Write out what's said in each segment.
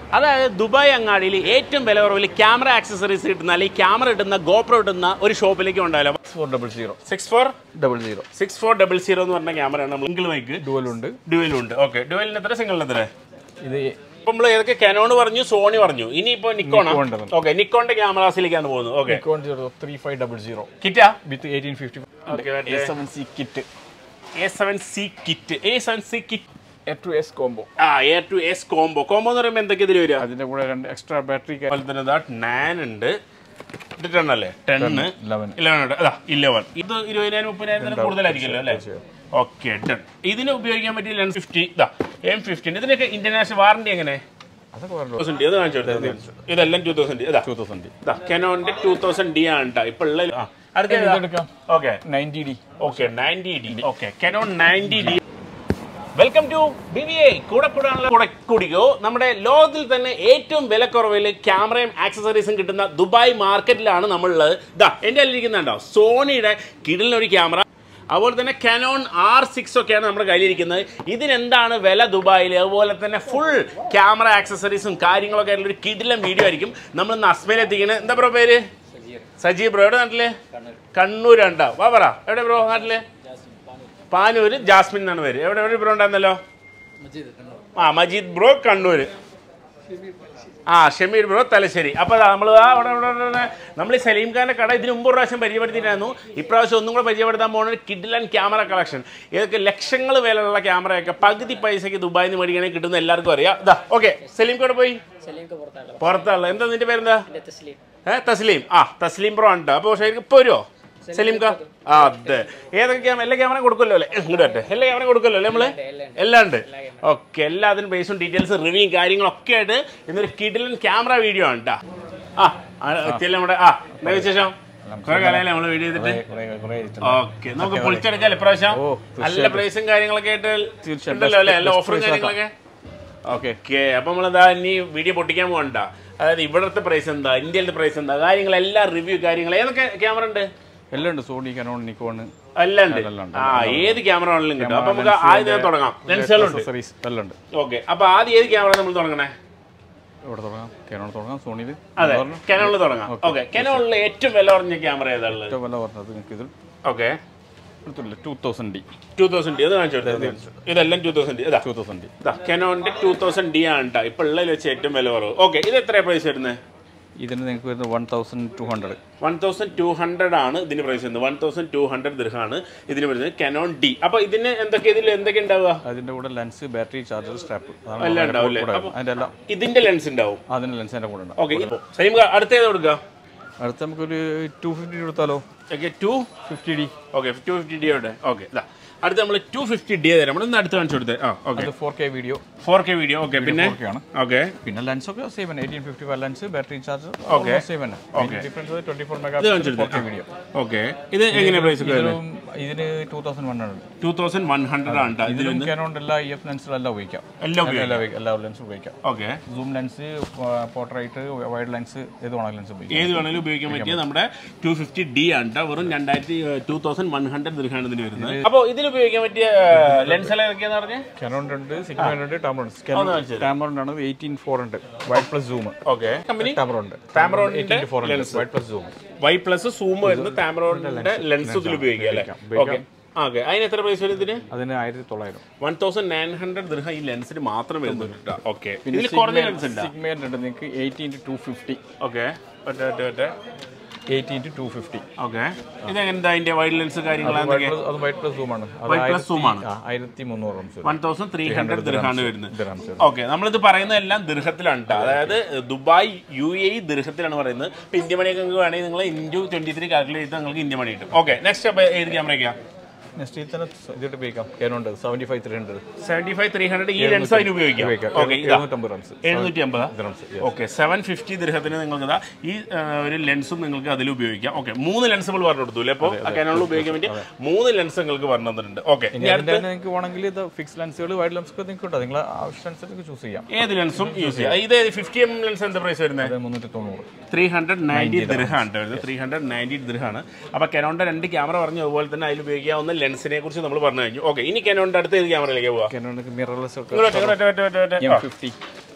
അതായത് ദുബായ് അങ്ങാടിയിൽ ഏറ്റവും വില കുറവിൽ ക്യാമറ ആക്സസറീസ് കിട്ടുന്ന അല്ലെങ്കിൽ ക്യാമറ കിട്ടുന്ന ഗോപ്രോ കിട്ടുന്ന ഒരു ഷോപ്പിലേക്ക് ഉണ്ടായാലോ four double zero six four double zero six four double zero എന്ന് പറഞ്ഞ ക്യാമറയാണ് നമ്മൾ സിംഗിൾ മൈക്ക് ഡുവലുണ്ട് ഡ്യുവലും ഉണ്ട് ഓക്കെ ഡ്യുവലിന് എത്ര സിംഗിളിന് എത്ര ഇത് ഇപ്പൊ നമ്മൾ ഏതൊക്കെ കനോൺ പറഞ്ഞു സോണി പറഞ്ഞു ഇനിയിപ്പോ നിക്കോണ നിക്കോണിന്റെ തന്നെ. ഓക്കെ നിക്കോണിന്റെ ക്യാമറാസിലേക്കാണ് പോകുന്നത് okay Nikon zero three five double zero കിറ്റാ with eighteen fifty A seven C kit A seven C kit A seven C kit A two S combo ആ A two S combo combo എന്ന് പറയുമ്പോൾ എന്തൊക്കെ ഇതിൽ വരിക അതിന്റെ കൂടെ രണ്ട് എക്സ്ട്രാ ബാറ്ററി അതുപോലെ തന്നെ ഇതാ നയൻ ഉണ്ട് ഇത് ടെൻ അല്ലേ ടെന്ന് ലെവൻ ഇലവൻ ഉണ്ട് അതാ ഇലവൻ ഇത് ഇരുപതിനായിരം മുപ്പതിനായിരത്തിന് കൂടുതലായിരിക്കുമല്ലോ അല്ലേ ഓക്കെ ഡൺ ഇതിന് ഉപയോഗിക്കാൻ പറ്റിയ ലെൻസ് ഫിഫ്റ്റി ഇതാ എം ഫിഫ്റ്റീൻ ഇതിനൊക്കെ ഇന്റർനാഷണൽ വാറണ്ടി എങ്ങനെ അതൊക്കെ പറഞ്ഞു തൗസൻഡ് അത് കാണിച്ചു കൊടുത്തത്. ഇതെല്ലാം ടൂ തൗസൻഡ് ഇതാ ടൂ തൗസൻഡ് ഇതാ കെനോന്റെ ടൂ തൗസൻഡ് ഡി ആണ് ട്ടോ. ഇപ്പൊ ഉള്ള ആ, അടുത്ത ഏതാ? എടുക്കാം okay ninety D okay ninety D okay Canon ninety D welcome to B V I കൂടെ കൂടാനുള്ള കൂടെ കൂടിക്കോ നമ്മുടെ ലോകത്തിൽ തന്നെ ഏറ്റവും വിലക്കുറവിൽ ക്യാമറയും ആക്സസറീസും കിട്ടുന്ന ദുബായ് മാർക്കറ്റിലാണ് നമ്മളുള്ളത് ഇതാ എൻ്റെ കയ്യിലിരിക്കുന്നുണ്ടോ സോണിയുടെ കിടിലൊരു ക്യാമറ അതുപോലെ തന്നെ കനോൺ ആർ സിക്സ് ഒക്കെയാണ് നമ്മുടെ കയ്യിലിരിക്കുന്നത് ഇതിനെന്താണ് വില ദുബായിൽ അതുപോലെ തന്നെ ഫുൾ ക്യാമറ ആക്സസറീസും കാര്യങ്ങളൊക്കെ ആയിട്ടുള്ള ഒരു കിടിലം വീഡിയോ ആയിരിക്കും നമ്മൾ ഇന്ന് അസ്മയിൽ എത്തിക്കുന്നത് എന്താ ബ്രോ പേര് സജീവ് ബ്രോ എവിടെ നാട്ടില് കണ്ണൂരുണ്ടോ വാ പറ എവിടെ ബ്രോ നാട്ടില് പാനൂര് ജാസ്മിൻ എന്നാണ് പേര് എവിടെ എവിടെ ബ്രോ ഉണ്ടായിരുന്നല്ലോ ആ മജീദ് ബ്രോ കണ്ണൂര് ആ ഷമീർ ബ്രോ തലശ്ശേരി അപ്പോൾ നമ്മൾ ആ അവിടെ അവിടെ നമ്മൾ ഈ സലീം ഖാൻ്റെ കട ഇതിന് മുമ്പ് ഒരു പ്രാവശ്യം പരിചയപ്പെടുത്തിയിട്ടായിരുന്നു ഇപ്രാവശ്യം ഒന്നും കൂടെ പരിചയപ്പെടുത്താൻ പോകുന്നത് കിഡിൽ ആൻഡ് ക്യാമറ കളക്ഷൻ ഇതൊക്കെ ലക്ഷങ്ങൾ വിലയുള്ള ക്യാമറയൊക്കെ പകുതി പൈസയ്ക്ക് ദുബായിൽ നിന്ന് മേടിക്കണമെങ്കിൽ കിട്ടുന്ന എല്ലാവർക്കും അറിയാം ഇതാ ഓക്കെ സലീം കൂടെ പോയി സലീംക്ക് പുറത്താണല്ലോ പുറത്തുള്ള എന്താ നിന്റെ പേരെന്താ എൻ്റെ തസ്ലീം ഏ തസ്ലീം ആ തസ്ലീം ബ്രോ ആണ് അപ്പോൾ ശരിക്കും ഇപ്പോൾ വരുമോ സലീം കാ ആ അതെ ഏതൊക്കെ ക്യാമറ എല്ലാ ക്യാമറ കൊടുക്കുമല്ലോ അല്ലേ ഇങ്ങോട്ട് വരട്ടെ എല്ലാ ക്യാമറ കൊടുക്കുമല്ലോ അല്ലേ നമ്മള് എല്ലാം ഉണ്ട് ഓക്കെ എല്ലാത്തിനും ബേസും ഡീറ്റെയിൽസും റിവ്യൂയും കാര്യങ്ങളൊക്കെ ആയിട്ട് ഇന്നൊരു കിഡിലൻ ക്യാമറ വീഡിയോ ആണ് കേട്ടോ ആ ആ, എത്തിയല്ലേ നമ്മുടെ ആ എന്താ വിശേഷം കുറെ കാലമല്ലേ നമ്മള് വീഡിയോ ചെയ്തിട്ട് ഓക്കെ നമുക്ക് പൊളിച്ചെടുക്കാം ഇപ്രാവശ്യം ഓ, നല്ല പ്രൈസും കാര്യങ്ങളൊക്കെ ആയിട്ട് തീർച്ചയായും. ഉണ്ടല്ലോ അല്ലേ നല്ല Best ഓഫറും price ആക്കാം. കാര്യങ്ങളൊക്കെ ഓക്കെ അപ്പൊ നമ്മളിതാ ഇനി വീഡിയോ പൊട്ടിക്കാൻ പോകണ്ട അതായത് ഇവിടുത്തെ പ്രൈസ് എന്താ ഇന്ത്യയിലത്തെ പ്രൈസ് എന്താ കാര്യങ്ങളെല്ലാം റിവ്യൂ കാര്യങ്ങൾ ഏതൊക്കെ ക്യാമറ ഉണ്ട് എല്ലാം ഉണ്ട് സോണി കനോൺ നിക്കോൺ എല്ലാം ഉണ്ട് എല്ലാം ഉണ്ട്. ആ ഏത് ക്യാമറ ആണെങ്കിലും കിട്ടും അപ്പൊ നമുക്ക് ആദ്യം തുടങ്ങാം ലെൻസുകളുണ്ട് അക്സസറീസ് എല്ലാം ഉണ്ട് ഓക്കെ അപ്പൊ ആദ്യം ഏത് ക്യാമറ നമ്മൾ തുടങ്ങണേ ഇവിടെ തുടങ്ങാം കനോൺ തുടങ്ങാം സോണിയിൽ അതെ കനോണിൽ തുടങ്ങാം ഓക്കെ കനോണിൽ ഏറ്റവും വില കുറഞ്ഞ ക്യാമറ ഏതാ ഉള്ളത് ഏറ്റവും വില പറഞ്ഞത് നിങ്ങൾക്ക് ഇതിൽ ഓക്കെ എടുത്തില്ല two thousand D two thousand D അത് കാണിച്ചു കൊടുത്തത് ഇതെല്ലാം ടൂ തൗസൻഡ് ഇതാ ടൂ തൗസൻഡ് ഡി ഇതാ കനോണിന്റെ ടൂ തൗസൻഡ് ഡി ആണ് ട്ടോ. ഇപ്പൊ ഉള്ളതിൽ വെച്ച് ഏറ്റവും വില കുറവ് ഓക്കെ ഇത് എത്ര പ്രൈസ് വരുന്നത് ഇതിന് നിങ്ങൾക്ക് വരുന്നത് one thousand two hundred one thousand two hundred ആണ് ഇതിന് പ്രൈസ് വരുന്നത് വൺ തൗസൻഡ് ടു ഹൺഡ്രഡ് ദിർഹാണ് ഇതിന് വരുന്നത് കനോൺ ഡി അപ്പൊ ഇതിന് എന്തൊക്കെ ഇതിൽ എന്തൊക്കെ ഉണ്ടാവുക അതിന്റെ കൂടെ ലെൻസ് ബാറ്ററി ചാർജർ സ്ട്രാപ്പ് എല്ലാം ഉണ്ടാവും അല്ലേ? അപ്പൊ- അതിന്റെ എല്ലാം ഇതിന്റെ ലെൻസ് ഉണ്ടാവും അതിന്റെ ലെൻസ് അതിന്റെ കൂടെ ഉണ്ടാവും ഓക്കെ സലീം അടുത്ത ഏത് കൊടുക്കുക അടുത്ത നമുക്കൊരു ടു ഫിഫ്റ്റി കൊടുത്താലോ okay two fifty D okay two fifty D ഉണ്ട് ഓക്കെ ഇതാ അടുത്ത നമ്മൾ ടു ഫിഫ്റ്റി ഡി തരാം നമ്മൾ ഇന്ന് അടുത്ത് കാണിച്ചു കൊടുത്തത് ആ ഓക്കെ അത് four K video four K video okay പിന്നെ 4K ആണ് ഓക്കെ പിന്നെ ലെൻസ് ഒക്കെ സെയിം തന്നെ eighteen fifty five lens battery charger Okay. Same തന്നെ ഡിഫറൻസ് ട്വന്റി ഫോർ മെഗാ ഇത് കാണിച്ചു ഫോർ കെ കൊടുത്തത് വീഡിയോ ഓക്കെ ഇത് എങ്ങനെ പ്രൈസ് ഇതിലും ഇതിന് two thousand one hundred two thousand one hundred ആണ് ട്ടോ. ഇതിൽ ഇതിലും കാനോണ്ട് എല്ലാ ഇ എഫ് ലെൻസിലെല്ലാം ഉപയോഗിക്കാം എല്ലാം ഉപയോഗിക്കാം എല്ലാ എല്ലാ ലെൻസും ഉപയോഗിക്കാം okay zoom lens portrait wide lens ഏത് വേണമെങ്കിലും ലെൻസ് ഉപയോഗിക്കാം ഏത് വേണമെങ്കിലും ഉപയോഗിക്കാൻ പറ്റിയ നമ്മുടെ ടു ഫിഫ്റ്റി ഡി ആണ് ട്ടോ. വെറും രണ്ടായിരത്തി ടു തൗസൻഡ് വൺ ഹൺഡ്രഡ് ദിർഹാണ് ഇതിന് വരുന്നത് അപ്പോൾ ഇതിൽ ഉപയോഗിക്കാൻ പറ്റിയ ലെൻസ് എല്ലാം ഏതൊക്കെയാന്ന് പറഞ്ഞേ കാനോണ്ട് ഉണ്ട് സിഗ്മ ഉണ്ട് ടാമറോണ്ട് ടാമറോണ്ട് ആണ് എയ്റ്റീൻ ഫോർ ഉണ്ട് wide plus zoom okay company Tamron Tamron ന്റെ എയ്റ്റീൻ ഫോർ ഉണ്ട് wide plus zoom wide plus zoom വരുന്ന താമറോണിന്റെ ലെൻസ് ഇതിൽ ഉപയോഗിക്കാം അല്ലേ ഓക്കെ ഓക്കെ അതിന് എത്ര പ്രൈസ് വരും ഇതിന് അതിന് ആയിരത്തി തൊള്ളായിരം one thousand nine hundred dirham ഈ ലെൻസിന് മാത്രം വരുന്നുണ്ട് ഓക്കെ ഇതിൽ കുറഞ്ഞ ലെൻസ് ഉണ്ട് സിഗ്മേന്റ് ഉണ്ട് നിങ്ങൾക്ക് eighteen to two fifty okay ഒറ്റ ഒറ്റ ഒറ്റ eighteen to two fifty okay ഇതെങ്ങനെന്താ അതിന്റെ വൈഡ് ലെൻസ് കാര്യങ്ങൾ എന്തൊക്കെ അത് വൈഡ് പ്ലസ് സൂം ആണ് അത് Wide plus zoom ആണ്. ആയിരത്തി മുന്നൂറ് റംസ് വൺ തൗസൻഡ് ത്രീ ഹൺഡ്രഡ് ദിർഹാണ് വരുന്നത് ദിർഹംസ് ഓക്കെ നമ്മളിത് പറയുന്നതെല്ലാം ദിർഹത്തിലാണ് ട്ടോ. അതായത് ദുബായ് യു എ ഇ ദിർഹത്തിലാണ് പറയുന്നത് ഇപ്പൊ ഇന്ത്യ മണിയൊക്കെ നിങ്ങൾക്ക് വേണമെങ്കിൽ നിങ്ങൾ ഇൻറ്റു ട്വന്റി ത്രീ കാൽക്കുലേറ്റ് ചെയ്താൽ നിങ്ങൾക്ക് ഇന്ത്യ മണി കിട്ടും ഓക്കെ നെക്സ്റ്റ് അപ്പോൾ ഏത് ക്യാമറയ്ക്കാ നെക്സ്റ്റ് തന്നെ ഇതിട്ട് ഉപയോഗിക്കാം കേനുണ്ട് seventy five three hundred seventy five three hundred ഈ ലെൻസ് അതിന് ഉപയോഗിക്കാം ഉപയോഗിക്കാം ഓക്കെ എഴുന്നൂറ്റമ്പത് റംസ് എഴുന്നൂറ്റി അമ്പത് ദിർഹംസ് ഓക്കെ സെവൻ ഫിഫ്റ്റി ദിർഹത്തിന് നിങ്ങൾക്ക് ഇതാ ഈ ആ, ഒരു ലെൻസും നിങ്ങൾക്ക് അതിൽ ഉപയോഗിക്കാം ഓക്കെ മൂന്ന് ലെൻസ് നമ്മൾ പറഞ്ഞു കൊടുത്തു അല്ലേ അപ്പോൾ കനോണിൽ ഉപയോഗിക്കാൻ പറ്റിയ മൂന്ന് ലെൻസ് നിങ്ങൾക്ക് പറഞ്ഞു തന്നിട്ടുണ്ട് ഓക്കെ ഇനി അതിന്റെ തന്നെ നിങ്ങൾക്ക് വേണമെങ്കിൽ ഇത് ഫിക്സ് ലെൻസുകൾ വൈഡ് ലെൻസ് ഒക്കെ നിങ്ങൾക്ക് കിട്ടും നിങ്ങൾ ആവശ്യമനുസരിച്ച് ചൂസ് ചെയ്യാം ഏത് ലെൻസും യൂസ് ചെയ്യാം ഇത് ഫിഫ്റ്റി എം ലെൻസ് എന്താ പ്രൈസ് വരുന്നത് അത് മുന്നൂറ്റി തൊണ്ണൂറ് ത്രീ ഹൺഡ്രഡ് നയൻറ്റി ദിർഹാണ് വരുന്നത് ത്രീ ഹൺഡ്രഡ് നയൻറ്റി ദിർഹാണ് അപ്പോൾ കനോണിന്റെ രണ്ട് ക്യാമറ പറഞ്ഞു അതുപോലെ തന്നെ അതിൽ ഉപയോഗിക്കാവുന്ന ലെൻസിനെ കുറിച്ച് നമ്മൾ പറഞ്ഞു കഴിഞ്ഞു ഓക്കെ ഇനി കനോണിന്റെ അടുത്ത് ഏത് ക്യാമറയിലേക്ക് പോവാം കേനുണ്ട് മിറർലെസ് ഒക്കെ ഇങ്ങോട്ട്, ഇങ്ങോട്ട്, ഇങ്ങോട്ട്, ഇങ്ങോട്ട്, എം ഇങ്ങോട്ട്. ഫിഫ്റ്റി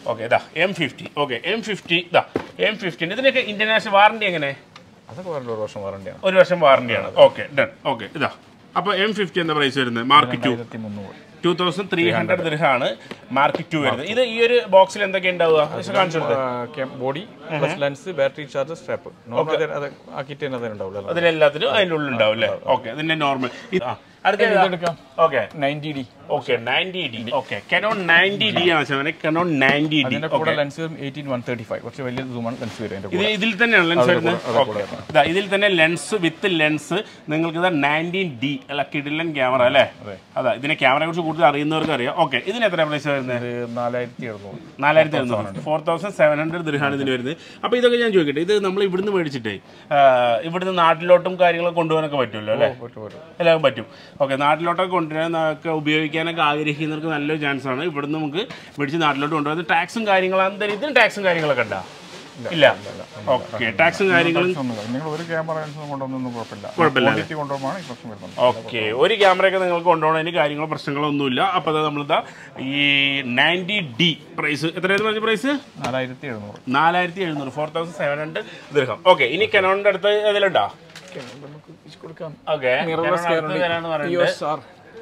ഓക്കെ ഇതാ M fifty okay M fifty ഇതാ എം ഫിഫ്റ്റീൻ ഇതിനൊക്കെ ഇന്റർനാഷണൽ വാറണ്ടി എങ്ങനെ അതൊക്കെ വേറെ ഒരു വർഷം വാറണ്ടിയാണ് ഒരു വർഷം വാറണ്ടിയാണ് ഓക്കെ ഡൺ ഓക്കെ ഇതാ അപ്പോൾ എം ഫിഫ്റ്റി എന്താ പ്രൈസ് വരുന്നത് മാർക്ക് ടു ആയിരത്തി മുന്നൂറ് ടൂ തൗസൻഡ് ത്രീ ഹൺഡ്രഡ് ദിർഹാണ് മാർക്ക് ടു വരുന്നത് ഇത് ഈ ഒരു ബോക്സിൽ എന്തൊക്കെ ഉണ്ടാവുക പക്ഷെ കാണിച്ചു കൊടുത്തേ body plus lens battery charge strap normal അത് ആക്കിയിട്ട് തന്നെ അതേ ഉണ്ടാവില്ല അതിലെല്ലാത്തിനും അതിൻ്റെ ഉള്ളിൽ ഉണ്ടാവും അല്ലേ ഓക്കെ ഇതിന്റെ നോർമൽ അടുത്ത ഇതെടുക്കാം okay ninety D okay ninety D okay Canon ninety D ആണ് കനോൺ നയൻറ്റി ഡി അതിന്റെ കൂടെ ലെൻസ് വരും എയ്റ്റീൻ വൺ തേർട്ടി ഫൈവ് കുറച്ച് വലിയ സൂമാണ് ലെൻസ് വരും അതിന്റെ ഇത് കൂടെ ഇതിൽ തന്നെയാണ് ലെൻസ് വരുന്നത് കൂടെ, ഓക്കെ ഇതാ ഇതിൽ തന്നെ ലെൻസ് വിത്ത് ലെൻസ് നിങ്ങൾക്ക് ഇതാ നയൻറ്റീൻ ഡി അല്ല കിഡിലൻ ക്യാമറ അല്ലേ അതാ ഇതിനെ ക്യാമറയെ കുറിച്ച് കൂടുതൽ അറിയുന്നവർക്ക് അറിയാം ഓക്കെ ഇതിന് എത്ര പ്രൈസ് വരുന്നത് ഇത് നാലായിരത്തി എഴുന്നൂറ് നാലായിരത്തി എഴുന്നൂറ് ഫോർ തൗസൻഡ് സെവൻ ഹൺഡ്രഡ് ദിർഹാണ് ഇതിന് വരുന്നത് അപ്പോൾ ഇതൊക്കെ ഞാൻ ചോദിക്കട്ടെ ഇത് നമ്മൾ ഇവിടുന്ന് മേടിച്ചിട്ടേ ആ, ഇവിടുന്ന് നാട്ടിലോട്ടും കാര്യങ്ങളൊക്കെ കൊണ്ടുപോകാനൊക്കെ പറ്റുമല്ലോ അല്ലേ പറ്റും പറ്റും എല്ലാം പറ്റും ഓക്കെ നാട്ടിലോട്ടൊക്കെ കൊണ്ടുവരാനൊക്കെ ഉപയോഗിക്കാനൊക്കെ ആഗ്രഹിക്കുന്നവർക്ക് നല്ലൊരു ചാൻസ് ആണ് ഇവിടുന്ന് നമുക്ക് മേടിച്ച് നാട്ടിലോട്ട് കൊണ്ടുപോകുന്നത് ടാക്സും കാര്യങ്ങളും എന്തായാലും ഇതിന് ടാക്സും കാര്യങ്ങളൊക്കെ ഉണ്ടോ ഇല്ല ഓക്കെ ടാക്സും കാര്യങ്ങളും ഒന്നുമില്ല നിങ്ങൾ ഒരു ക്യാമറ ലെൻസ് കൊണ്ടുവന്നൊന്നും കുഴപ്പമില്ല കുഴപ്പമില്ല ക്വാളിറ്റി കൊണ്ടുപോകുമ്പോൾ ഈ പ്രശ്നം വരുന്നത് ഓക്കെ ഒരു ക്യാമറയൊക്കെ നിങ്ങൾക്ക് കൊണ്ടുപോകണതിന് കാര്യങ്ങളോ പ്രശ്നങ്ങളൊന്നുമില്ല അപ്പോൾ അത് നമ്മളിതാ ഈ നയൻറ്റി ഡി പ്രൈസ് എത്രയായിരുന്നു പറഞ്ഞ പ്രൈസ് നാലായിരത്തി എഴുന്നൂറ് നാലായിരത്തി എഴുന്നൂറ് ഫോർ തൗസൻഡ് സെവൻ ഹൺഡ്രഡ് ദീർഘം ഓക്കെ ഇനി കനോണിന്റെ അടുത്ത് ഇതിലുണ്ടോ നമുക്ക് കൊടുക്കാം ഓക്കെ തരാന്ന് പറയുന്നത് സാർ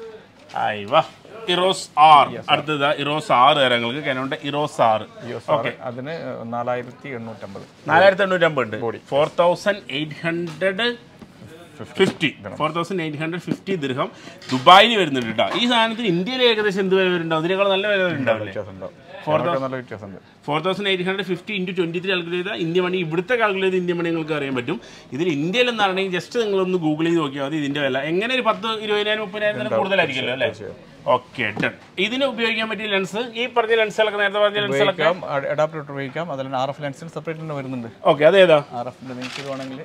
ആയി വാ ഇറോസ് ആർ അടുത്തത് ഇറോസ് ആറ് തരാം നിങ്ങൾക്ക് കനോണിന്റെ ഇറോസ് ആറ് ഓക്കെ അതിന് നാലായിരത്തി എണ്ണൂറ്റമ്പത് നാലായിരത്തി എണ്ണൂറ്റമ്പത് ഉണ്ട് four thousand eight hundred fifty four thousand eight hundred fifty ദീർഘം ദുബായിൽ വരുന്നുണ്ട് കേട്ടോ ഈ സാധനത്തിന് ഇന്ത്യയിൽ ഏകദേശം എന്ത് വില വരുന്നുണ്ടാവും ഇതിനേക്കാൾ നല്ല വില വരുന്നുണ്ടാവില്ലേ വ്യത്യാസം ഉണ്ടാവും ക്യാമറയ്ക്ക് നല്ല വ്യത്യാസമുണ്ട് four thousand eight hundred fifty into twenty three calculate ചെയ്താൽ ഇന്ത്യ മണി ഇവിടുത്തെ കാൽക്കുലേറ്റ് ചെയ്ത് ഇന്ത്യ മണി നിങ്ങൾക്ക് അറിയാൻ പറ്റും ഇതിൽ ഇന്ത്യയിൽ എന്നാണെങ്കിൽ ജസ്റ്റ് നിങ്ങളൊന്ന് ഗൂഗിൾ ചെയ്ത് നോക്കിയാൽ മതി ഇതിന്റെ വില എങ്ങനെ ഒരു പത്ത് ഇരുപതിനായിരം മുപ്പതിനായിരത്തിന് കൂടുതലായിരിക്കുമല്ലോ അല്ലേ ഓക്കെ ഡൺ ഇതിന് ഉപയോഗിക്കാൻ പറ്റിയ ലെൻസ് ഈ പറഞ്ഞ ലെൻസുകളൊക്കെ നേരത്തെ പറഞ്ഞ ലെൻസുകളൊക്കെ ഉപയോഗിക്കാം അഡാപ്റ്റർ ഇട്ട് ഉപയോഗിക്കാം അതിൽ ആർ എഫ് ലെൻസിന് സെപ്പറേറ്റ് തന്നെ വരുന്നുണ്ട് ഓക്കെ അതേതാ ആർ എഫിന്റെ നിങ്ങൾക്ക് വേണമെങ്കിൽ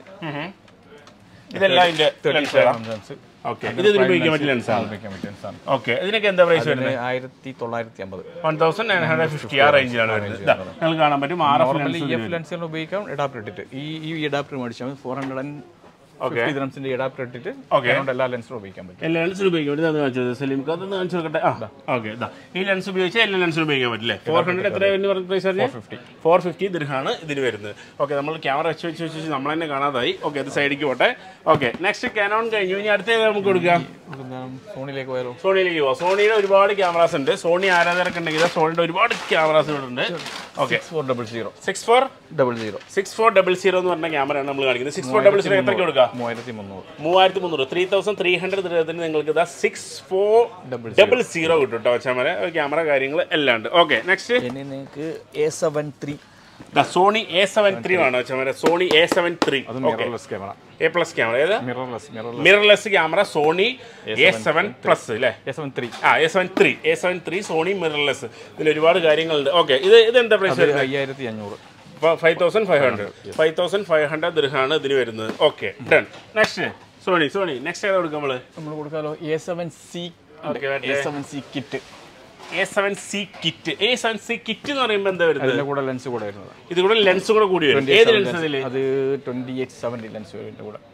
ഇതെല്ലാം ഇതിന്റെ ലെൻസുകളാണ് ലെൻസ് ഓക്കെ ഇത് ഇതിന് ഉപയോഗിക്കാൻ പറ്റിയ ലെൻസാണ് ഉപയോഗിക്കാൻ പറ്റിയ ലെൻസാണ് ഓക്കെ ഇതിനൊക്കെ എന്താ പ്രൈസ് വരുന്നത് ഇതിന് ആയിരത്തി തൊള്ളായിരത്തി അമ്പത് one thousand nine hundred fifty ആ റേഞ്ചിലാണ് വരുന്നത് ഇതാ, നിങ്ങൾക്ക് കാണാൻ പറ്റും R F normally E F ലെൻസുകൾ ഉപയോഗിക്കാം അഡാപ്റ്റർ ഇട്ടിട്ട് ഈ ഈ അഡാപ്റ്റർ മേടിച്ചാൽ ഫോർ ഹൺഡ്രഡ് ആൻഡ് ഫിഫ്റ്റി ദ്രംസിന്റെ അഡാപ്റ്റർ ഇട്ടിട്ട് Okay. അതുകൊണ്ട് എല്ലാ ലെൻസും ഉപയോഗിക്കാൻ പറ്റും എല്ലാ ലെൻസിനും ഉപയോഗിക്കാൻ പറ്റും അത് കാണിച്ചു സലീംക്ക് അതൊന്ന് കാണിച്ചു നോക്കട്ടെ ആ ഓക്കെ ഇതാ ഈ ലെൻസ് ഉപയോഗിച്ചാൽ എല്ലാ ലെൻസിനും ഉപയോഗിക്കാൻ പറ്റില്ലേ ഫോർ ഹൺഡ്രഡ് എത്ര വരുന്ന പറഞ്ഞ പ്രൈസ് പറഞ്ഞാൽ ഫിഫ്റ്റി ഫോർ ഫിഫ്റ്റി ദിർഹാണ് ഇതിന് വരുന്നത് ഓക്കെ നമ്മൾ ക്യാമറ വെച്ച് വെച്ച് വെച്ച് വെച്ച് നമ്മൾ തന്നെ കാണാതായി ഓക്കെ അത് സൈഡിലേക്ക് പോട്ടെ ഓക്കെ നെക്സ്റ്റ് കാനോൺ കഴിഞ്ഞു ഇനി അടുത്ത ഏതാ നമുക്ക് കൊടുക്കാം സോണിയിലേക്ക് പോയാലോ സോണിയിലേക്ക് പോവാം സോണിയുടെ ഒരുപാട് ക്യാമറാസ് ഉണ്ട് സോണി ആരാധകരൊക്കെ ഉണ്ടെങ്കിൽ ഇതാ സോണിയുടെ ഒരുപാട് ക്യാമറാസ് ഇവിടെ ഉണ്ട് okay four double zero six four double zero six four double zero എന്ന് പറഞ്ഞ ക്യാമറയാണ് നമ്മൾ കാണിക്കുന്നത് സിക്സ് ഫോർ ഡബിൾ സീറോ എത്രയ്ക്ക് കൊടുക്കാം മൂവായിരത്തി മുന്നൂറ് മൂവായിരത്തി മുന്നൂറ് ത്രീ തൗസൻഡ് ത്രീ ഹൺഡ്രഡ് ദിർഹത്തിന് നിങ്ങൾക്ക് ഇതാ സിക്സ് ഫോർ ഡബിൾ സീറോ കിട്ടും കേട്ടോ വെച്ചാൽ ക്യാമറ കാര്യങ്ങൾ എല്ലാം ഉണ്ട് ഓക്കെ നെക്സ്റ്റ് ഇനി നിങ്ങൾക്ക് A seven three Sony A seven three ആണ് വെച്ചാൽ സോണി എ സെവൻ ത്രീ അത് mirrorless camera A plus camera ഏത് mirrorless mirrorless mirrorless camera Sony A seven plus അല്ലേ എ സെവൻ ത്രീ ആ A seven three A seven three Sony mirrorless ഇതിൽ ഒരുപാട് കാര്യങ്ങളുണ്ട് okay ഇത് ഇത് എന്താ പ്രൈസ് വരുന്നത് അയ്യായിരത്തി അഞ്ഞൂറ് five thousand five hundred five thousand five hundred ദിർഹാണ് ഇതിന് വരുന്നത് okay done next Sony Sony next ഏതാ കൊടുക്കുക നമ്മള് നമ്മൾ കൊടുക്കാലോ A seven C Okay, A seven C kit A seven C kit A seven C kit എന്ന് പറയുമ്പോൾ എന്താ വരുന്നത് അതിന്റെ കൂടെ ലെൻസ് കൂടെ വരുന്നത് ഇത് കൂടെ ലെൻസ് കൂടെ കൂടി വരും ഏത് ലെൻസ് അതില് അത് ട്വന്റി എയ്റ്റ് സെവൻറ്റി ലെൻസ് വരും ഇതിന്റെ കൂടെ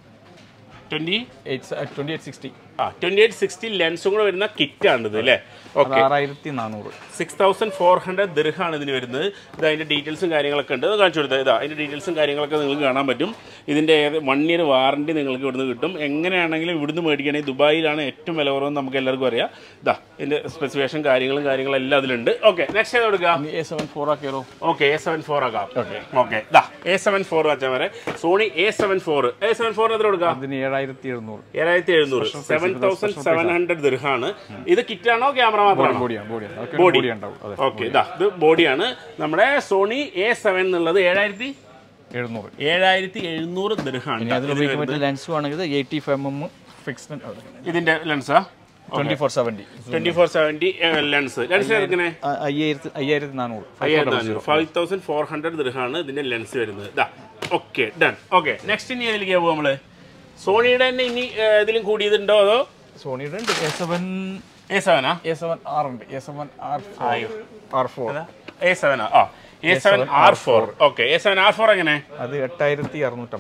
twenty eight twenty eight sixty ആ ട്വന്റി എയ്റ്റ് സിക്സ്റ്റി ലെൻസും കൂടെ വരുന്ന കിറ്റ് ആണ് ഇത് അല്ലേ അത് ഓക്കെ ആറായിരത്തി നാനൂറ് സിക്സ് തൗസൻഡ് ഫോർ ഹൺഡ്രഡ് ദിർഹാണ് ഇതിന് വരുന്നത് ഇത് അതിൻ്റെ ഡീറ്റെയിൽസും കാര്യങ്ങളൊക്കെ ഉണ്ട് അത് കാണിച്ചു കൊടുത്തത് ഇതാ അതിൻ്റെ ഡീറ്റെയിൽസും കാര്യങ്ങളൊക്കെ നിങ്ങൾക്ക് കാണാൻ പറ്റും ഇതിൻ്റെ വൺ ഇയർ വാറണ്ടി നിങ്ങൾക്ക് ഇവിടുന്ന് കിട്ടും എങ്ങനെയാണെങ്കിലും ഇവിടുന്ന് മേടിക്കുകയാണെങ്കിൽ ദുബായിലാണ് ഏറ്റവും വില കുറവെന്ന് നമുക്ക് എല്ലാവർക്കും അറിയാം ഇതാ ഇതിൻ്റെ സ്പെസിഫിക്കേഷൻ കാര്യങ്ങളും കാര്യങ്ങളും എല്ലാം അതിലുണ്ട് ഓക്കെ നെക്സ്റ്റ് ഏത് കൊടുക്കുക എ സെവൻ ഫോർ ആക്കിയാലോ ഓക്കെ എ സെവൻ ഫോർ ആക്കാം ഓക്കെ ഇതാ എ സെവൻ ഫോർ വെച്ചാൽ വരെ Sony A seven four A seven ഫോറിന് എത്ര കൊടുക്കാം അതിന് ഏഴായിരത്തി എഴുന്നൂറ് ഏഴായിരത്തി എഴുന്നൂറ് സെവൻ തൗസൻഡ് സെവൻ ഹൺഡ്രഡ് ദിർഹാണ് ഇത് കിറ്റാണോ ക്യാമറ മാത്രമാണോ ബോഡിയാണ് ബോഡിയാണ് അതൊക്കെ ബോഡി ബോഡി ഉണ്ടാവും അതെ ഓക്കെ ഇതാ ഇത് ബോഡിയാണ് നമ്മുടെ സോണി എ സെവൻ എന്നുള്ളത് ഏഴായിരത്തി എഴുന്നൂറ് ഏഴായിരത്തി എഴുന്നൂറ് ദിർഹാണ് ഇനി അതിൽ ഉപയോഗിക്കാൻ പറ്റിയ ലെൻസ് ആണെങ്കിൽ eighty five M M fixed ഇതിന്റെ ലെൻസാ twenty four seventy twenty four seventy lens lens എങ്ങനെ അയ്യായിരത്തി അയ്യായിരത്തി നാനൂറ് ഫൈവ് തൗസൻഡ് ഫോർ ഹൺഡ്രഡ് ദിർഹാണ് ഇതിന്റെ ലെൻസ് വരുന്നത് ഇതാ ഓക്കെ ഡൺ ഓക്കെ നെക്സ്റ്റ് ഇനി ഏതിലേക്ക് പോകും നമ്മള് സോണിയുടെ തന്നെ ഇനി ഏഹ്, ഇതിലും കൂടിയതുണ്ടോ അതോ സോണിയുടെ ഉണ്ട് എ സെവൻ എ സെവനാ എ സെവൻ ആർ ഉണ്ട് A seven R R four A seven ആ A seven R four okay A seven R four എങ്ങനെ അത് എട്ടായിരത്തി അറുന്നൂറ്റമ്പത്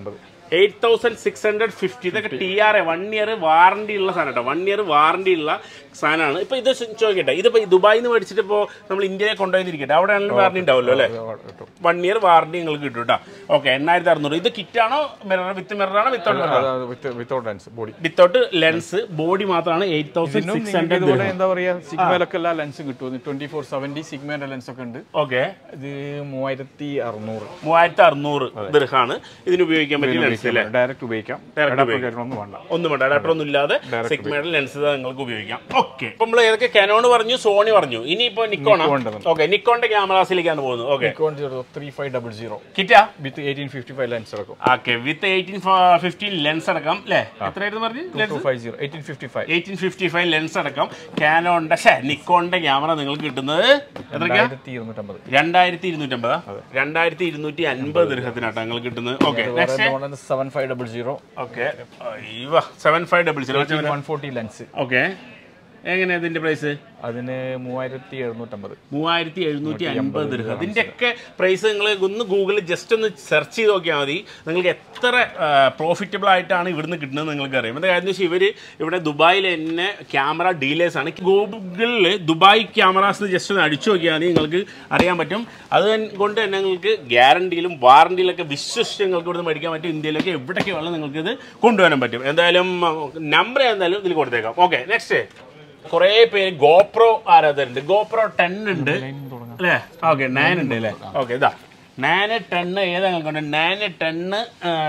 eight thousand six hundred fifty ഇതൊക്കെ T R A one year warranty ഉള്ള സാധനം കേട്ടോ വൺ ഇയർ വാറണ്ടി ഉള്ള സാധനമാണ് ഇപ്പൊ ഇത് ചോദിക്കട്ടെ ഇതിപ്പോ ദുബായിൽ നിന്ന് മേടിച്ചിട്ട് ഇപ്പോൾ നമ്മൾ ഇന്ത്യയിൽ കൊണ്ടുപോയിരിക്കട്ടെ അവിടെ ആണെങ്കിലും വാറണ്ടി ഉണ്ടാവുമല്ലോ അല്ലേ കിട്ടും വൺ ഇയർ വാറണ്ടി നിങ്ങൾക്ക് കിട്ടും കേട്ടോ ഓക്കെ എണ്ണായിരത്തി അറുന്നൂറ് ഇത് കിറ്റാണോ മിറർ വിത്ത് മിററാണോ without mirror with without lens body without lens body മാത്രമാണ് എയ്റ്റ് തൗസൻഡ് സിക്സ് ഹൺഡ്രഡ് ഇതുപോലെ എന്താ പറയാ സിഗ്മയിലൊക്കെ എല്ലാ ലെൻസും കിട്ടും ട്വന്റി ഫോർ സെവന്റി സിഗ്മേന്റെ ലെൻസ് ഒക്കെ ഉണ്ട് ഓക്കെ ഇത് മൂവായിരത്തി അറുന്നൂറ് മൂവായിരത്തി അറുന്നൂറ് ദീർഘമാണ് ഇതിന് ഉപയോഗിക്കാൻ പറ്റിയ ലെൻസ് അല്ലേ ഡയറക്റ്റ് ഉപയോഗിക്കാം Direct Adapter കാര്യങ്ങളൊന്നും വേണ്ട ഒന്നും വേണ്ട അഡാപ്റ്റർ ഒന്നും ഇല്ലാതെ സിഗ്മയുടെ ലെൻസ് നിങ്ങൾക്ക് ഉപയോഗിക്കാം ഓക്കെ ഇപ്പൊ നമ്മൾ ഏതൊക്കെ കനോൺ പറഞ്ഞു സോണി പറഞ്ഞു ഇനിയിപ്പോ നിക്കോൺ നിക്കോണിന്റെ ഓക്കെ നിക്കോണിന്റെ ക്യാമറാസിലേക്കാണ് പോകുന്നത് okay Nikon zero three five double zero കിറ്റാ with eighteen fifty five lens എടുക്കും okay with eighteen fifteen lens അടക്കം അല്ലേ എത്രയായിരുന്നു പറഞ്ഞു two five zero eighteen fifty five eighteen fifty five lens അടക്കം കാനോണിന്റെ ഷേ നിക്കോണിന്റെ ക്യാമറ നിങ്ങൾക്ക് കിട്ടുന്നത് എത്രയ്ക്കാ ആയിരത്തി ഇരുന്നൂറ്റമ്പത് രണ്ടായിരത്തി ഇരുന്നൂറ്റമ്പതാ രണ്ടായിരത്തി ഇരുന്നൂറ്റി അൻപത് ദൃഹത്തിനാട്ടോ നിങ്ങൾ കിട്ടുന്നത് okay next seven five double zero okay seven five double zero one forty lens okay എങ്ങനെയാ ഇതിന്റെ പ്രൈസ് അതിന് മൂവായിരത്തി എഴുന്നൂറ്റമ്പത് മൂവായിരത്തി എഴുന്നൂറ്റി അൻപത് ദൃഹം അതിൻ്റെയൊക്കെ പ്രൈസ് നിങ്ങൾ ഒന്ന് ഗൂഗിളിൽ ജസ്റ്റ് ഒന്ന് സെർച്ച് ചെയ്ത് നോക്കിയാൽ മതി നിങ്ങൾക്ക് എത്ര പ്രോഫിറ്റബിൾ ആയിട്ടാണ് ഇവിടുന്ന് കിട്ടുന്നത് നിങ്ങൾക്ക് അറിയാം എന്താ കാര്യം വെച്ചാൽ ഇവർ ഇവിടെ ദുബായിൽ തന്നെ ക്യാമറ ഡീലേഴ്സ് ആണ് ഗൂഗിളിൽ ദുബായ് ക്യാമറാസ് ജസ്റ്റ് ഒന്ന് അടിച്ചു നോക്കിയാൽ മതി നിങ്ങൾക്ക് അറിയാൻ പറ്റും അത് കൊണ്ട് തന്നെ നിങ്ങൾക്ക് ഗ്യാരണ്ടിയിലും വാറണ്ടിയിലൊക്കെ വിശ്വസിച്ച് നിങ്ങൾക്ക് ഇവിടുന്ന് മേടിക്കാൻ പറ്റും ഇന്ത്യയിലൊക്കെ എവിടേക്ക് വേണം നിങ്ങൾക്ക് ഇത് കൊണ്ടുവരാൻ പറ്റും എന്തായാലും നമ്പർ എന്തായാലും ഇതിൽ കൊടുത്തേക്കാം ഓക്കെ നെക്സ്റ്റ് കുറേ പേര് ഗോപ്രോ ആരാധകരുണ്ട് ഗോപ്രോ ടെൻ ഉണ്ട് അല്ലേ ഓക്കെ നയൻ ഉണ്ട് അല്ലേ ഓക്കെ ഇതാ നയന് ടെണ്ണ് ഏതാ നിങ്ങൾക്കുണ്ട് നയന് ടെണ്ണ്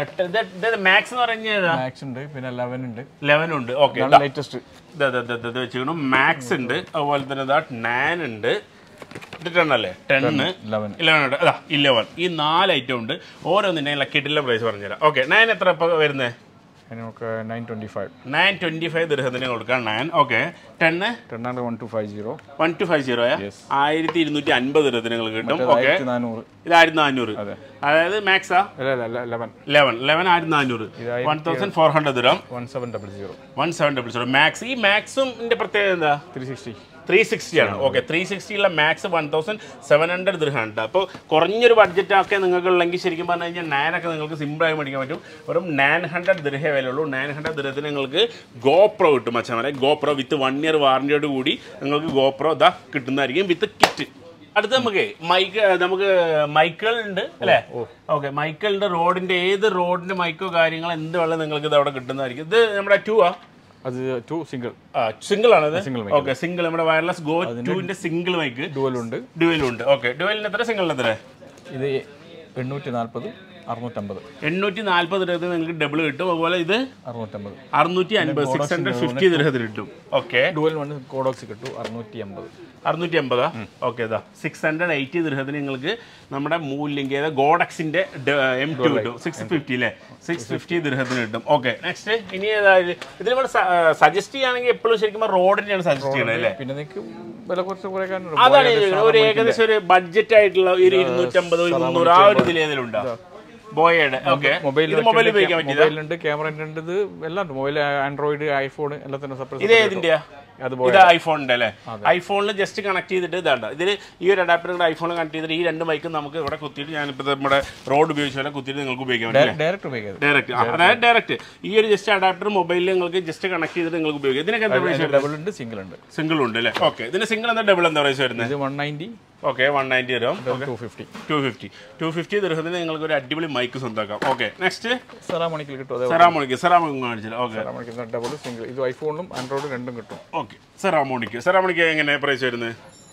ഇത് മാക്സ് എന്ന് പറഞ്ഞാൽ മാക്സ് ഉണ്ട് പിന്നെ ലെവൻ ഉണ്ട് ലെവൻ ഉണ്ട് ഓക്കെ ലേറ്റസ്റ്റ് ഇത് വെച്ചിരിക്കണം മാക്സ് ഉണ്ട് അതുപോലെ തന്നെ ഇതാ നയൻ ഉണ്ട് ഇത് ടെൻ അല്ലേ ടെണ്ണ് ലെവൻ ഇലവൻ ഉണ്ട് അതാ ഇലവൻ ഈ നാല് ഐറ്റം ഉണ്ട് ഓരോന്നിൻ്റെ കിട്ടില്ല പ്രൈസ് പറഞ്ഞുതരാം ഓക്കെ നയൻ എത്ര ഇപ്പോൾ വരുന്നത് അതിന് നമുക്ക് nine twenty five nine twenty five ദൃഹത്തിന് കൊടുക്കാം nine okay ten ten hundred one two five zero one two five zero Yes. ആയിരത്തി ഇരുന്നൂറ്റി അൻപത് ദൃഹത്തിന് നിങ്ങൾക്ക് കിട്ടും ഓക്കെ ആയിരത്തി നാനൂറ് ഇത് ആയിരത്തി നാനൂറ് അതെ അതായത് മാക്സാ അല്ല അല്ല ലെവൻ ലെവൻ ലെവൻ ആയിരത്തി നാനൂറ് വൺ തൗസൻഡ് ഫോർ ഹൺഡ്രഡ് ദുരം one seven double zero one seven double zero Max ഈ മാക്സും പ്രത്യേകത എന്താ ത്രീ സിക്സ്റ്റി ത്രീ സിക്സ്റ്റി ആണ് ഓക്കെ ത്രീ സിക്സ്റ്റിയുള്ള Max one thousand seven hundred ദൃഹമാണ് കേട്ടോ അപ്പോൾ കുറഞ്ഞൊരു ബഡ്ജറ്റൊക്കെ നിങ്ങൾക്ക് ഉള്ളെങ്കിൽ ശരിക്കും പറഞ്ഞു കഴിഞ്ഞാൽ നയനൊക്കെ നിങ്ങൾക്ക് സിമ്പിളായി മേടിക്കാൻ പറ്റും വെറും നയൻ ഹൺഡ്രഡ് ദൃഹേ വിലയുള്ളൂ നയൻ ഹൺഡ്രഡ് ദൃഹത്തിന് നിങ്ങൾക്ക് ഗോപ്രോ കിട്ടും മച്ചാമരെ ഗോപ്രോ വിത്ത് വൺ ഇയർ വാറണ്ടിയോട് കൂടി നിങ്ങൾക്ക് ഗോപ്രോ ഇതാ കിട്ടുന്നതായിരിക്കും വിത്ത് കിറ്റ് അടുത്ത് നമുക്ക് മൈക്ക് നമുക്ക് മൈക്കുകൾ ഉണ്ട് അല്ലേ ഓക്കെ മൈക്കുകളുടെ റോഡിന്റെ ഏത് റോഡിന്റെ മൈക്കോ കാര്യങ്ങൾ എന്ത് വെള്ളം നിങ്ങൾക്ക് ഇത് അവിടെ കിട്ടുന്നതായിരിക്കും ഇത് നമ്മുടെ ടു ആ അത് ടു സിംഗിൾ സിംഗിൾ ആണത് Single mic. ഓക്കെ സിംഗിൾ നമ്മുടെ വയർലെസ് ഗോ ടുവിന്റെ സിംഗിൾ മൈക്ക് ഡുവലുണ്ട് ഡുവലും ഉണ്ട് ഓക്കെ ഡുവലിന് എത്ര സിംഗിളിന് എത്ര ഇത് എണ്ണൂറ്റി നാൽപ്പത് അറുന്നൂറ്റമ്പത് എണ്ണൂറ്റി നാല്പത് രൂപ നിങ്ങൾക്ക് ഡബിൾ കിട്ടും അതുപോലെ ഇത് അറുന്നൂറ്റമ്പത് അറുന്നൂറ്റി അൻപത് സിക്സ് ഹൺഡ്രഡ് ഫിഫ്റ്റി ദൃഹത്തിന് കിട്ടും ഓക്കെ ഡുവൽ വൺ കോഡോക്സ് കിട്ടും അറുന്നൂറ്റി അമ്പത് അറുന്നൂറ്റി അമ്പതാ ഓക്കെ ഇതാ സിക്സ് ഹൺഡ്രഡ് എയ്റ്റി ദൃഹത്തിന് നിങ്ങൾക്ക് നമ്മുടെ മൂല്യം ഏതാ ഗോഡക്സിന്റെ എം ടു കിട്ടും സിക്സ് ഫിഫ്റ്റി അല്ലേ സിക്സ് ഫിഫ്റ്റി ദൃഹത്തിന് കിട്ടും ഓക്കെ നെക്സ്റ്റ് ഇനി ഏതായാലും ഇതിൽ നമ്മൾ സജസ്റ്റ് ചെയ്യുകയാണെങ്കിൽ എപ്പോഴും ശരിക്കും റോഡിനെയാണ് സജസ്റ്റ് ചെയ്യണത് അല്ലേ പിന്നെ നിങ്ങൾക്ക് വില കുറച്ച് കുറയ്ക്കാനുണ്ട് അതാണ് ഞാൻ ചോദിക്കുന്നത്. ഒരു ഏകദേശം ഒരു ബഡ്ജറ്റ് ആയിട്ടുള്ള ഒരു ഇരുന്നൂറ്റമ്പത് ഒരു മുന്നൂറ് ആ ഒരു ഇതിൽ ഏതെങ്കിലും ഉണ്ടോ ബോയയുടെ ഓക്കെ മൊബൈൽ ഇത് മൊബൈൽ ഉപയോഗിക്കാൻ പറ്റില്ല മൊബൈലുണ്ട് ക്യാമറ ഉണ്ട് ഇത് എല്ലാം ഉണ്ട് മൊബൈൽ ആൻഡ്രോയിഡ് ഐഫോൺ എല്ലാത്തിനും ഇത് സെപ്പറേറ്റ് ഏതിന്റെയാ അത് ഇത് ഐഫോണിന്റെ അല്ലേ ഐഫോണിൽ ജസ്റ്റ് കണക്ട് ചെയ്തിട്ട് ഇതാണ്ട ഇതിൽ ഈ ഒരു അഡാപ്റ്റർ കൂടെ ഐഫോണിൽ കണക്ട് ചെയ്തിട്ട് ഈ രണ്ട് മൈക്കും നമുക്ക് ഇവിടെ കുത്തിയിട്ട് ഞാനിപ്പോൾ നമ്മുടെ റോഡ് ഉപയോഗിച്ച പോലെ കുത്തിയിട്ട് നിങ്ങൾക്ക് ഉപയോഗിക്കാൻ പറ്റും ഡയറക്റ്റ് ഉപയോഗിക്കാം ഡയറക്റ്റ് അതായത് ഡയറക്റ്റ് ഈ ഒരു ജസ്റ്റ് അഡാപ്റ്റർ മൊബൈലിൽ നിങ്ങൾക്ക് ജസ്റ്റ് കണക്ട് ചെയ്തിട്ട് നിങ്ങൾക്ക് ഉപയോഗിക്കാം ഇതിനൊക്കെ എന്താ പ്രൈസ് ഡബിൾ ഉണ്ട് സിംഗിൾ ഉണ്ട് സിംഗിൾ ഉണ്ട് അല്ലേ ഓക്കെ ഇതിന് സിംഗിൾ എന്താ ഡബിൾ എന്താ പ്രൈസ് വരുന്നത് ഇത് one ninety okay one ninety വരും two fifty two fifty two fifty ദൃഹത്തിന് നിങ്ങൾക്ക് ഒരു അടിപൊളി മൈക്ക് സ്വന്തമാക്കാം ഓക്കെ നെക്സ്റ്റ് സെറാമണിക്കിൽ കിട്ടും അതേ സെറാമോണിക്ക് സെറാമോണിക്ക് കാണിച്ചില്ല ഓക്കെ സെറാമണിക്ക് ഡബിൾ സിംഗിൾ ഇത് ഐഫോണും ആൻഡ്രോയിഡും രണ്ടും കിട്ടും ഓക്കെ സെറാമോണിക്ക് സെറാമോണിക്ക് എങ്ങനെ പ്രൈസ് വരുന്നത്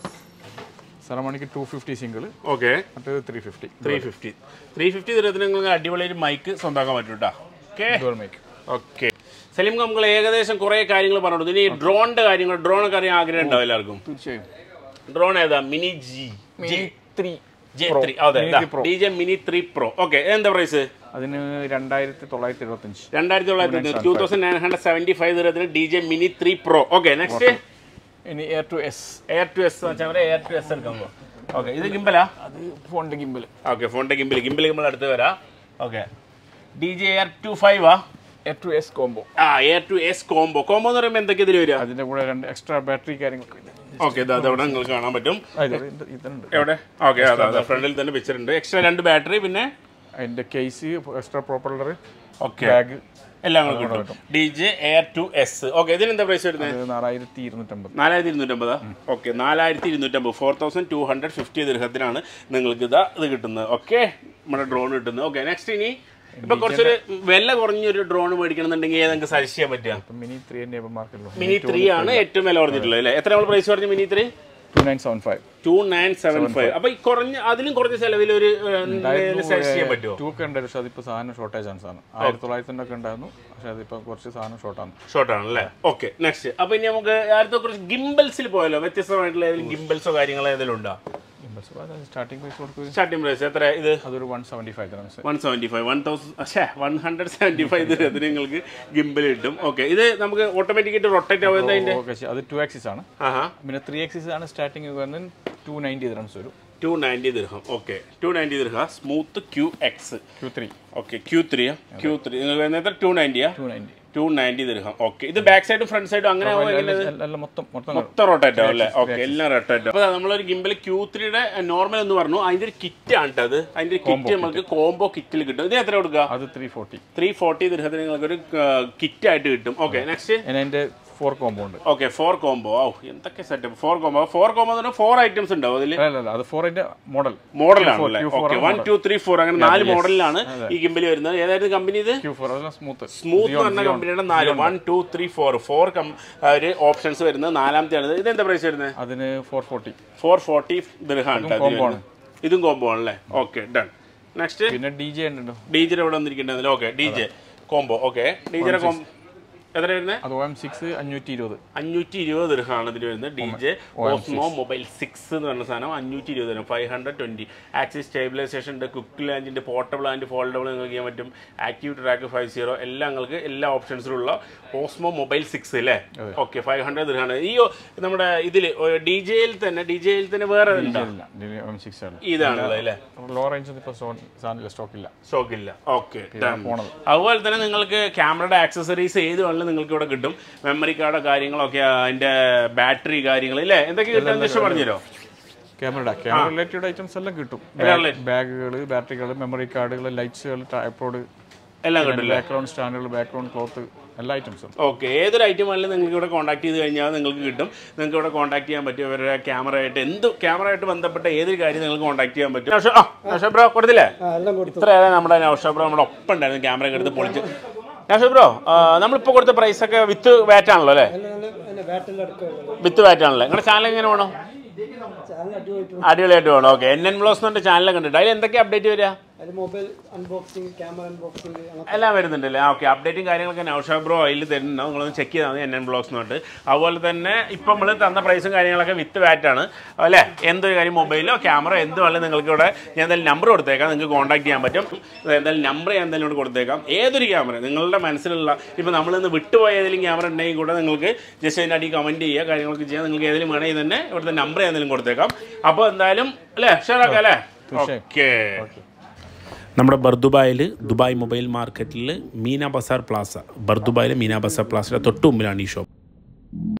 Saramonic two fifty single okay മറ്റേത് three fifty three fifty three fifty ദൂരത്തിന് നിങ്ങൾക്ക് അടിപൊളി ഒരു മൈക്ക് സ്വന്തമാക്കാൻ പറ്റും കേട്ടോ okay dual mic okay Saleem നമ്മൾ ഏകദേശം കുറേ കാര്യങ്ങൾ പറഞ്ഞു ഇനി ഡ്രോണിന്റെ കാര്യങ്ങൾ ഡ്രോൺ ഒക്കെ അറിയാൻ ആഗ്രഹം ഉണ്ടാവും എല്ലാവർക്കും തീർച്ചയായും ഡ്രോൺ ഏതാ mini G mini three J three അതെ Mini Pro. D J mini three pro okay എന്താ പ്രൈസ് അതിന് രണ്ടായിരത്തി തൊള്ളായിരത്തി എഴുപത്തഞ്ച് രണ്ടായിരത്തി തൊള്ളായിരത്തി two thousand nine hundred seventy five ദൂരത്തിന് D J mini three pro okay next ഇനി air two S air two S വെച്ചാൽ എയർ ടു എസ് എടുക്കാൻ പോകും ഓക്കെ ഇത് ഗിംബലാ അത് ഫോണിന്റെ ഗിമ്പിൾ ഓക്കെ ഫോണിന്റെ ഗിംബിൽ ഗിംബിൽ ഗിംബിൾ അടുത്ത് വരാം okay D J air two five ആ എയർ ടു എസ് കോംബോ ആ air two S combo combo എന്ന് പറയുമ്പോൾ എന്തൊക്കെ ഇതിൽ വരിക അതിന്റെ കൂടെ രണ്ട് എക്സ്ട്രാ ബാറ്ററി കാര്യങ്ങളൊക്കെ ഉണ്ട് ഓക്കെ ഇത് അതവിടെ നിങ്ങൾക്ക് കാണാൻ പറ്റും ആ, ഇത് ഇത് ഇതുണ്ട് എവിടെ ഓക്കെ അതെ അതെ ഫ്രണ്ടിൽ തന്നെ വെച്ചിട്ടുണ്ട് എക്സ്ട്രാ രണ്ട് ബാറ്ററി പിന്നെ അതിന്റെ case extra propeller okay bag എല്ലാം കൂടെ കിട്ടും D J air two S okay ഇതിന് എന്താ പ്രൈസ് വരുന്നത് നാലായിരത്തി ഇരുന്നൂറ്റമ്പത് നാലായിരത്തി ഇരുന്നൂറ്റമ്പതാ ഓക്കെ നാലായിരത്തി ഇരുന്നൂറ്റമ്പത് four thousand two hundred fifty ദീർഘത്തിനാണ് നിങ്ങൾക്ക് ഇതാ ഇത് കിട്ടുന്നത് ഓക്കെ നമ്മുടെ ഡ്രോൺ കിട്ടുന്നത് ഓക്കെ നെക്സ്റ്റ് ഇനി ഇപ്പൊ കുറച്ചൊരു വില കുറഞ്ഞൊരു ഡ്രോൺ മേടിക്കണമെന്നുണ്ടെങ്കിൽ ഏതെങ്കിലും സജസ്റ്റ് ചെയ്യാൻ പറ്റുക ഇപ്പം മിനി ത്രീ എൻ്റെ മാർക്കറ്റിലും മിനി ത്രീ ആണ് ഏറ്റവും വില കുറഞ്ഞിട്ടുള്ളത് അല്ലേ എത്ര നമ്മൾ പ്രൈസ് പറഞ്ഞു mini three two nine seven five two nine seven five അപ്പൊ ഈ കുറഞ്ഞ അതിലും കുറഞ്ഞ ചെലവിൽ ഒരു സജസ്റ്റ് ചെയ്യാൻ പറ്റുമോ ടൂ ഒക്കെ ഉണ്ടായിരുന്നു പക്ഷെ അതിപ്പോൾ സാധനം ഷോർട്ടേജ് ആണ് സാധനം ആയിരത്തി തൊള്ളായിരത്തിൻ്റെ ഒക്കെ ഉണ്ടായിരുന്നു പക്ഷെ അതിപ്പോൾ കുറച്ച് സാധനം ഷോർട്ടാണ് ഷോർട്ട് ആണല്ലേ ഓക്കെ നെക്സ്റ്റ് അപ്പൊ ഇനി നമുക്ക് അടുത്ത കുറച്ച് ഗിംബൽസിൽ പോയാലോ വ്യത്യസ്തമായിട്ടുള്ള ഏതെങ്കിലും ഗിംബൽസോ കാര്യങ്ങളോ ഏതെങ്കിലും ഉണ്ടോ സ്റ്റാർട്ടിംഗ് പ്രൈസ് കൊടുക്കുക സ്റ്റാർട്ടിംഗ് പ്രൈസ് എത്ര ഇത് അതൊരു വൺ സെവൻറ്റി ഫൈവ് ദ്രംസ് one seventy five one thousand പക്ഷേ വൺ ഹൺഡ്രഡ് സെവൻറ്റി ഫൈവ് ഇതിന് നിങ്ങൾക്ക് ഗിംബൽ കിട്ടും ഓക്കെ ഇത് നമുക്ക് ഓട്ടോമാറ്റിക്കായിട്ട് റൊട്ടേറ്റ് ആവുന്നത് അതിന്റെ ഓക്കെ അത് ടു ആക്സിസ് ആണ് ആഹാ പിന്നെ ത്രീ ആക്സിസ് ആണ് സ്റ്റാർട്ടിങ് വരുന്നത് ടു നയൻറ്റി ദ്രംസ് വരും ടു നയൻറ്റി ദിർഹം ഓക്കെ ടു നയൻറ്റി ദിർഹം smooth Q X Q three okay Q three Q three നിങ്ങൾ വരുന്നത് ടു നയൻറ്റിയാ ടു നയൻറ്റി ടു നയൻറ്റി ദിർഹം ഓക്കെ ഇത് ബാക്ക് സൈഡും ഫ്രണ്ട് സൈഡും അങ്ങനെ ആവുമോ എങ്ങനെ എല്ലാം മൊത്തം മൊത്തം മൊത്തം റൊട്ടേറ്റ് ആവും അല്ലേ ഓക്കെ എല്ലാം റൊട്ടേറ്റ് അപ്പോൾ നമ്മളൊരു ഗിംബൽ ക്യൂ ത്രീയുടെ നോർമൽ എന്ന് പറഞ്ഞു അതിന്റെ ഒരു കിറ്റ് ആണ് ട്ടോ അത് അതിന്റെ കിറ്റ് നമുക്ക് കോംബോ കിറ്റിൽ കിട്ടും ഇത് എത്ര കൊടുക്കുക അത് ത്രീ ഫോർട്ടി ത്രീ ഫോർട്ടി ദിർഹത്തിന് നിങ്ങൾക്ക് ഒരു കിറ്റ് ആയിട്ട് കിട്ടും ഓക്കെ നെക്സ്റ്റ് പിന്നെ അതിൻ്റെ four compound okay four combo ഓ എന്തൊക്കെ setup four combo four combo എന്ന് പറഞ്ഞാൽ ഫോർ ഐറ്റംസ് ഉണ്ടാവും അതിൽ അല്ല അല്ല അത് ഫോർ അതിൻ്റെ മോഡൽ മോഡലാണല്ലേ okay one two three four അങ്ങനെ നാല് മോഡലിലാണ് ഈ ഗിംബിൽ വരുന്നത് ഏതായിരുന്നു കമ്പനി ഇത് ക്യൂ ഫോർ അതെല്ലാം സ്മൂത്ത് സ്മൂത്ത് എന്ന് പറഞ്ഞ കമ്പനിയുടെ നാല് one two three four four ഒരു ഓപ്ഷൻസ് വരുന്നത് നാലാമത്തെ ആണ് ഇത് എന്താ പ്രൈസ് വരുന്നത് അതിന് ഫോർ ഫോർട്ടി ഫോർ ഫോർട്ടി ദൃഹാണ് combo ആണ്. ഇതും കോംബോ ആണല്ലേ ഓക്കെ ഡൺ നെക്സ്റ്റ് പിന്നെ ഡി ജെ ഉണ്ടല്ലോ ഡി ജെ ഇവിടെ വന്നിരിക്കേണ്ടത് okay D J combo okay D J combo എത്ര വരുന്നത് അത് ഒ എം സിക്സ് അഞ്ഞൂറ്റി ഇരുപത് അഞ്ഞൂറ്റി ഇരുപത് ദൃഹമാണ് ഇതിന് വരുന്നത് D J Osmo mobile six എന്ന് പറഞ്ഞ സാധനം അഞ്ഞൂറ്റി ഇരുപത് തരും five hundred twenty axis stabilisation ഉണ്ട് കുക്ക് ലാൻഡിൻ്റെ പോർട്ടബിൾ ആൻഡ് ഫോൾഡബിൾ നിങ്ങൾക്ക് ചെയ്യാൻ പറ്റും ആക്റ്റീവ് ട്രാക്ക് ഫൈവ് സീറോ എല്ലാം നിങ്ങൾക്ക് എല്ലാ ഓപ്ഷൻസിലുള്ള ഓസ്മോ മൊബൈൽ സിക്സ് അല്ലേ ഓക്കെ ഫൈവ് ഹൺഡ്രഡ് ദൃഹമാണ് ഈ ഒ- നമ്മുടെ ഇതിൽ ഡി ജെയിൽ തന്നെ ഡി ജെയിൽ തന്നെ വേറെ ഉണ്ടോ ഇല്ല ഒ എം സിക്സ് ആണ് ഇതാണല്ലോ അല്ലേ ലോ റേഞ്ച് ഇപ്പോൾ സാധനം സ്റ്റോക്ക് ഇല്ല സ്റ്റോക്ക് ഇല്ല ഓക്കെ പോണത്. അതുപോലെ തന്നെ നിങ്ങൾക്ക് ക്യാമറയുടെ ആക്സസറീസ് ഏത് വേണമെങ്കിലും നിങ്ങൾക്ക് ഇവിടെ കിട്ടും മെമ്മറി കാർഡോ കാര്യങ്ങളൊക്കെ അതിന്റെ ബാറ്ററി കാര്യങ്ങൾ ഇല്ലേ എന്തൊക്കെ കിട്ടാൻ ജസ്റ്റ് പറഞ്ഞുതരോ ക്യാമറ ക്യാമറ റിലേറ്റഡ് ഐറ്റംസ് എല്ലാം കിട്ടും ബാഗുകൾ ബാറ്ററികൾ മെമ്മറി കാർഡുകൾ ലൈറ്റ്സുകൾ ട്രൈപ്പോഡ് എല്ലാം കിട്ടും ബാക്ക്ഗ്രൗണ്ട് സ്റ്റാൻഡുകൾ ബാക്ക്ഗ്രൗണ്ട് ക്ലോത്ത് എല്ലാ ഐറ്റംസും ഓക്കെ ഏതൊരു ഐറ്റം വേണമെങ്കിലും നിങ്ങൾക്ക് ഇവിടെ കോൺടാക്ട് ചെയ്ത് കഴിഞ്ഞാൽ നിങ്ങൾക്ക് കിട്ടും നിങ്ങൾക്ക് ഇവിടെ കോൺടാക്ട് ചെയ്യാൻ പറ്റും ഇവരുടെ ക്യാമറ ആയിട്ട് എന്ത് ക്യാമറ ആയിട്ട് ബന്ധപ്പെട്ട ഏതൊരു കാര്യം നിങ്ങൾക്ക് കോൺടാക്ട് ചെയ്യാൻ പറ്റും നൗഷ- ആ, നൗഷ ബ്രോ കൊടുത്തില്ലേ ഇത്ര ഏതാ നമ്മുടെ നൗഷ ബ്രോ നമ്മുടെ ഒപ്പം ഉണ്ടായിരുന്നു ക്യാമറ ഒക്കെ എടുത്ത് പൊളിച്ച് നൗഷ ബ്രോ നമ്മളിപ്പോൾ കൊടുത്ത പ്രൈസ് ഒക്കെ വിത്ത് വാറ്റ് ആണല്ലോ അല്ലേ വിത്ത് വാറ്റ് ആണല്ലേ നിങ്ങളുടെ ചാനൽ എങ്ങനെ വേണം അടിപൊളിയായിട്ട് വേണം ഓക്കെ എൻ എൻ ബ്ലോസ് എന്ന ചാനൽ കണ്ടിട്ട് അതിൽ എന്തൊക്കെ അപ്ഡേറ്റ് വരിക അത് മൊബൈൽ അൺബോക്സിങ് ക്യാമറ അൺബോക്സിങ് അങ്ങനത്തെ എല്ലാം വരുന്നുണ്ടല്ലേ ഓക്കെ അപ്ഡേറ്റും കാര്യങ്ങളൊക്കെ നൗഷാ ബ്രോ അതിൽ തരുന്നുണ്ടാവും നിങ്ങളൊന്ന് ചെക്ക് ചെയ്താൽ മതി എൻ എൻ ബ്ലോഗ്സ് എന്നിട്ട് അതുപോലെ തന്നെ ഇപ്പം നമ്മൾ തന്ന പ്രൈസും കാര്യങ്ങളൊക്കെ വിത്ത് വാറ്റ് ആണ് അല്ലേ എന്തൊരു കാര്യം മൊബൈലോ ക്യാമറ എന്ത് വേണമെങ്കിലും നിങ്ങൾക്ക് ഇവിടെ ഞാൻ എന്തായാലും നമ്പർ കൊടുത്തേക്കാം നിങ്ങൾക്ക് കോൺടാക്ട് ചെയ്യാൻ പറ്റും എന്തായാലും നമ്പർ ഞാൻ എന്തായാലും ഇവിടെ കൊടുത്തേക്കാം ഏതൊരു ക്യാമറ നിങ്ങളുടെ മനസ്സിലുള്ള ഇപ്പോൾ നമ്മളിന്ന് വിട്ടുപോയ ഏതെങ്കിലും ക്യാമറ ഉണ്ടെങ്കിൽ കൂടെ നിങ്ങൾക്ക് ജസ്റ്റ് അതിൻ്റെ അടി കമൻറ്റ് ചെയ്യുക കാര്യങ്ങളൊക്കെ ചെയ്യാം നിങ്ങൾക്ക് ഏതെങ്കിലും വേണമെങ്കിൽ തന്നെ ഇവിടുത്തെ നമ്പർ എന്തെങ്കിലും കൊടുത്തേക്കാം അപ്പോൾ എന്തായാലും അല്ലേ ഷെയറാക്കാം അല്ലേ ഓക്കെ നമ്മുടെ ബർദുബായിൽ ദുബായ് മൊബൈൽ മാർക്കറ്റിൽ മീന ബസാർ പ്ലാസ ബർദുബായിൽ മീന ബസാർ പ്ലാസയുടെ തൊട്ട് മുമ്പിലാണ് ഈ ഷോപ്പ്